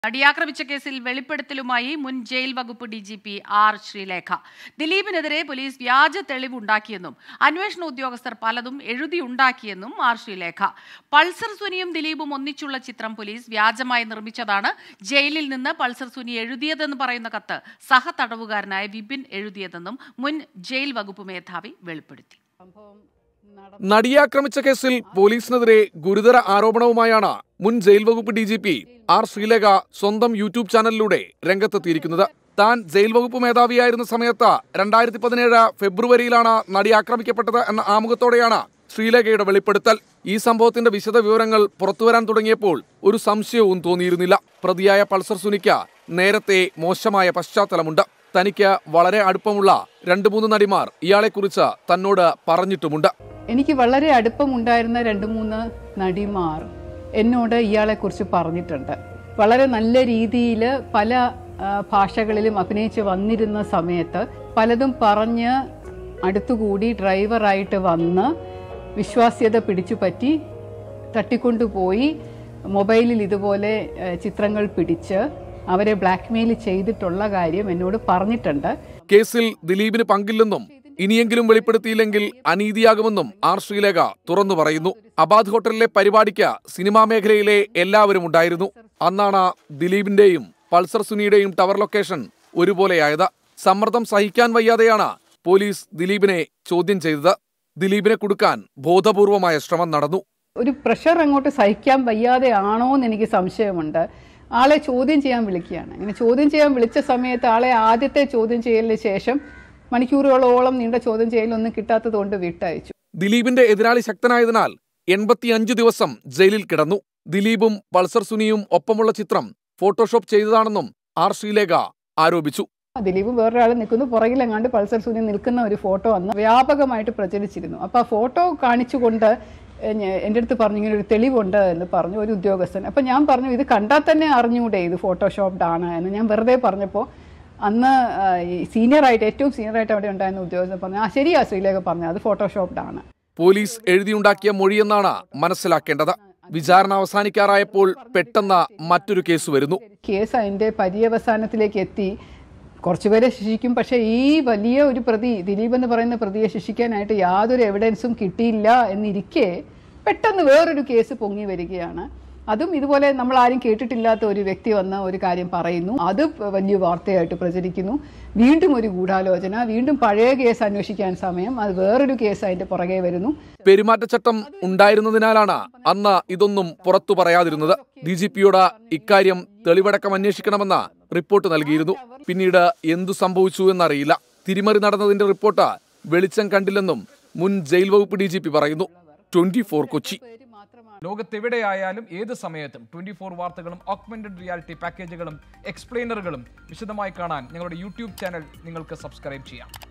നടിയാക്രമിച്ച കേസിൽ വെളിപ്പെടുത്തലുമായി മുൻ ജയിൽ വകുപ്പ് D G P R Sreelekha ദിലീപിനെതിരെ പോലീസ് വ്യാജ തെളിവുണ്ടാക്കിയെന്നും അന്വേഷണ ഉദ്യോഗസ്ഥർ പലതും എഴുതിയുണ്ടാക്കിയെന്നും ആർ ശ്രീലേഖ പൾസർ സുനിയും ദിലീപും ഒന്നിച്ചുള്ള ചിത്രം പോലീസ് വ്യാജമായി നിർമ്മിച്ചതാണ് ജയിലിൽ നിന്ന് പൾസർ സുനി എഴുതിയതെന്ന് പറയുന്ന കത്ത് സഹ തടവുകാരനായ വിപിൻ എഴുതിയതെന്നും മുൻ ജയിൽ വകുപ്പ് മേധാവി വെളിപ്പെടുത്തി നടിയാക്രമിച്ച കേസിൽ പോലീസിനെതിരെ ഗുരുതര ആരോപണവുമായാണ് മുൻ ജയിൽ വകുപ്പ് D G P R Sreelekha സ്വന്തം യൂട്യൂബ് ചാനലിലൂടെ രംഗത്തെത്തിയിരിക്കുന്നത് താൻ ജയിൽ വകുപ്പ് മേധാവിയായിരുന്ന സമയത്ത് രണ്ടായിരത്തി പതിനേഴ് ഫെബ്രുവരിയിലാണ് നടി ആക്രമിക്കപ്പെട്ടത് എന്ന ആമുഖത്തോടെയാണ് ശ്രീലേഖയുടെ വെളിപ്പെടുത്തൽ ഈ സംഭവത്തിന്റെ വിശദ വിവരങ്ങൾ പുറത്തുവരാൻ തുടങ്ങിയപ്പോൾ ഒരു സംശയവും തോന്നിയിരുന്നില്ല പ്രതിയായ പൾസർ സുനിക്ക് നേരത്തെ മോശമായ പശ്ചാത്തലമുണ്ട് തനിക്ക് വളരെ അടുപ്പമുള്ള രണ്ടു മൂന്ന് നടിമാർ ഇയാളെക്കുറിച്ച് തന്നോട് പറഞ്ഞിട്ടുമുണ്ട് എനിക്ക് വളരെ അടുപ്പമുണ്ടായിരുന്ന രണ്ട് മൂന്ന് നടിമാർ എന്നോട് ഇയാളെക്കുറിച്ച് പറഞ്ഞിട്ടുണ്ട് വളരെ നല്ല രീതിയിൽ പല ആ, ഭാഷകളിലും അഭിനയിച്ച് വന്നിരുന്ന സമയത്ത് പലതും പറഞ്ഞ് അടുത്തുകൂടി ഡ്രൈവറായിട്ട് വന്ന് വിശ്വാസ്യത പിടിച്ചു പറ്റി തട്ടിക്കൊണ്ടുപോയി മൊബൈലിൽ ഇതുപോലെ ആ, ചിത്രങ്ങൾ പിടിച്ച് അവരെ ബ്ലാക്ക്മെയിൽ ചെയ്തിട്ടുള്ള കാര്യം എന്നോട് പറഞ്ഞിട്ടുണ്ട് കേസിൽ ദിലീപിന് പങ്കില്ലെന്നും ഇനിയെങ്കിലും വെളിപ്പെടുത്തിയില്ലെങ്കിൽ അനീതിയാകുമെന്നും ആർ ശ്രീലേഖ തുറന്നു പറയുന്നു അബാദ് ഹോട്ടലിലെ പരിപാടിക്ക് സിനിമാ മേഖലയിലെ എല്ലാവരും ഉണ്ടായിരുന്നു അന്നാണ് ദിലീപിന്റെയും പൾസർ സുനിയുടെയും ടവർ ലൊക്കേഷൻ ഒരുപോലെയായത് സമ്മർദ്ദം സഹിക്കാൻ വയ്യാതെയാണ് പോലീസ് ദിലീപിനെ ചോദ്യം ചെയ്തത് ദിലീപിനെ കൊടുക്കാൻ ബോധപൂർവമായ ശ്രമം നടന്നു ഒരു പ്രഷർ അങ്ങോട്ട് സഹിക്കാൻ വയ്യാതെ ആണോ എന്ന് എനിക്ക് സംശയമുണ്ട് ആളെ ചോദ്യം ചെയ്യാൻ വിളിക്കുകയാണ് ഇങ്ങനെ ചോദ്യം ചെയ്യാൻ വിളിച്ച സമയത്ത് ആളെ ആദ്യത്തെ ചോദ്യം ചെയ്യലിന് ശേഷം മണിക്കൂറുകളോളം നീണ്ട ചോദ്യം ചെയ്യലൊന്നും കിട്ടാത്തത് കൊണ്ട് വിട്ടയച്ചു ദിലീപിന്റെ എതിരാളി ശക്തനായതിനാൽ എൺപത്തിയഞ്ച് ദിവസം ജയിലിൽ കിടന്നു ദിലീപും പൾസർ സുനിയും ഒപ്പമുള്ള ചിത്രം ഫോട്ടോഷോപ്പ് ചെയ്തതാണെന്നും ആർ ശ്രീലേഖ ആരോപിച്ചു ദിലീപ് വേറൊരാൾ നിൽക്കുന്നു പുറകിലെങ്ങാണ്ട് പൾസർ സൂര്യ നിൽക്കുന്ന ഒരു ഫോട്ടോ അന്ന് വ്യാപകമായിട്ട് പ്രചരിച്ചിരുന്നു അപ്പോൾ ആ ഫോട്ടോ കാണിച്ചുകൊണ്ട് എ- ഞ- എൻ്റെ അടുത്ത് പറഞ്ഞു ഇങ്ങനെ ഒരു തെളിവുണ്ട് എന്ന് പറഞ്ഞു ഒരു ഉദ്യോഗസ്ഥൻ അപ്പം ഞാൻ പറഞ്ഞു ഇത് കണ്ടാൽ തന്നെ അറിഞ്ഞൂടെ ഇത് ഫോട്ടോഷോപ്ഡ് ആണ് എന്ന് ഞാൻ വെറുതെ പറഞ്ഞപ്പോൾ അന്ന് ആ, ഈ സീനിയറായിട്ട് ഏറ്റവും സീനിയറായിട്ട് അവിടെ ഉണ്ടായിരുന്ന ഉദ്യോഗസ്ഥൻ പറഞ്ഞു ആ ശരിയാ ശ്രീലേഖ പറഞ്ഞു അത് ഫോട്ടോഷോപ്ഡ് ആണ് പോലീസ് എഴുതിയുണ്ടാക്കിയ മൊഴിയെന്നാണ് മനസ്സിലാക്കേണ്ടത് വിചാരണ അവസാനിക്കാറായപ്പോൾ പെട്ടെന്ന് മറ്റൊരു കേസ് വരുന്നു കേസ് അതിൻ്റെ പര്യവസാനത്തിലേക്ക് എത്തി കുറച്ചുപേരെ ശിക്ഷിക്കും പക്ഷേ ഈ വലിയ ഒരു പ്രതി ദിലീപ് എന്ന് പറയുന്ന പ്രതിയെ ശിക്ഷിക്കാനായിട്ട് യാതൊരു എവിഡൻസും കിട്ടിയില്ല എന്നിരിക്കെ പെട്ടെന്ന് വേറൊരു കേസ് പൊങ്ങി വരികയാണ് അതും ഇതുപോലെ നമ്മൾ ആരും കേട്ടിട്ടില്ലാത്ത ഒരു വ്യക്തി വന്ന ഒരു കാര്യം പറയുന്നു അത് വലിയ വാർത്തയായിട്ട് പ്രചരിക്കുന്നു വീണ്ടും ഒരു ഗൂഢാലോചന വീണ്ടും പഴയ കേസ് അന്വേഷിക്കാൻ സമയം അത് വേറൊരു കേസ് അതിൻ്റെ പുറകെ വരുന്നു പെരുമാറ്റച്ചട്ടം ഉണ്ടായിരുന്നതിനാലാണ് അന്ന് ഇതൊന്നും പുറത്തു പറയാതിരുന്നത് ഡി ജി പിയോട് ഇക്കാര്യം തെളിവടക്കം അന്വേഷിക്കണമെന്ന റിപ്പോർട്ട് നൽകിയിരുന്നു പിന്നീട് എന്തു സംഭവിച്ചു എന്നറിയില്ല തിരിമറി നടന്നതിന്റെ റിപ്പോർട്ട് വെളിച്ചം കണ്ടില്ലെന്നും മുൻ ജയിൽ വകുപ്പ് ഡി ജി പി പറയുന്നു ട്വന്റി ഫോർ കൊച്ചി ലോകത്തെവിടെയായാലും ഏത് സമയത്തും ട്വന്റി ഫോർ വാർത്തകളും ഓഗ്മെന്റഡ് റിയാലിറ്റി പാക്കേജുകളും എക്സ്പ്ലെയിനറുകളും വിശദമായി കാണാൻ ഞങ്ങളുടെ യൂട്യൂബ് ചാനൽ നിങ്ങൾക്ക് സബ്സ്ക്രൈബ് ചെയ്യാം